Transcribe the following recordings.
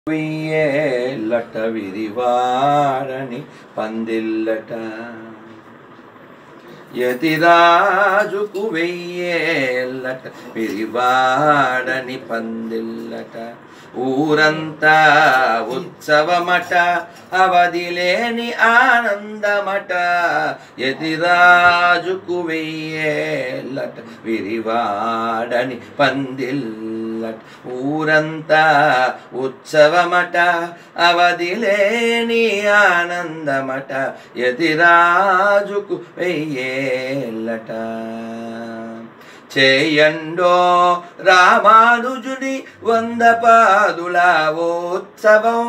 వెయ్యేళ్ళట విరివాడని పందిల్లట యతిరాజుకు వెయ్యేళ్ళట విరివాడని పందిల్లట ఊరంతా ఉత్సవమట అవధిలేని ఆనందమట యతిరాజుకు వెయ్యేళ్ళట విరివాడని పందిల్లట ఊరంతా ఉత్సవమట అవధిలేని ఆనందమట యతిరాజుకు వెయ్యేళ్ళట చేయండో రామానుజుని వంద పాదుల ఉత్సవం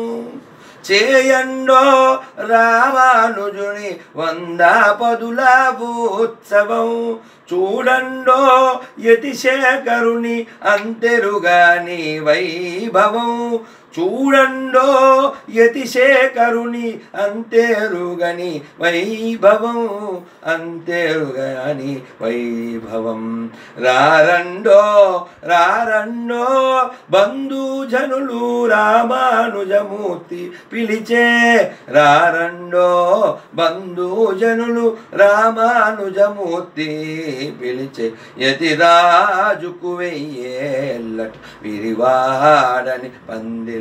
చేయండో రామానుజుని వంద పదుల ఉత్సవం చూడండో యతిశేఖరుని అంతెరుగాని వైభవం చూడండో యతిశేఖరుని అంతేరుగని వైభవం అంతేరుగని వైభవం రారండో రారండో బంధుజనులు రామానుజమూర్తి పిలిచే రారండో బంధుజనులు రామానుజమూర్తి పిలిచే యతిరాజుకు వెయ్యేళ్ళట విరివాడని పందిల్లట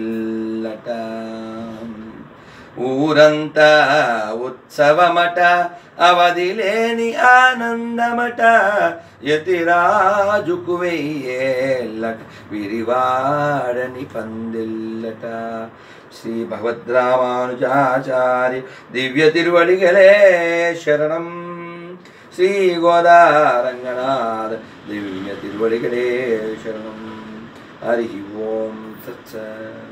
ఊరంతా ఉత్సవమట అవధిలేని ఆనందమట యతిరాజుకు వెయ్యేళ్ళట విరివాడని పందిల్లట శ్రీ భగవద్రామానుజాచార్య దివ్య తిరువడిగలే శరణం శ్రీ గోదారంగనాథ దివ్య తిరువడిగలే శరణం హరి ఓం తత్సత్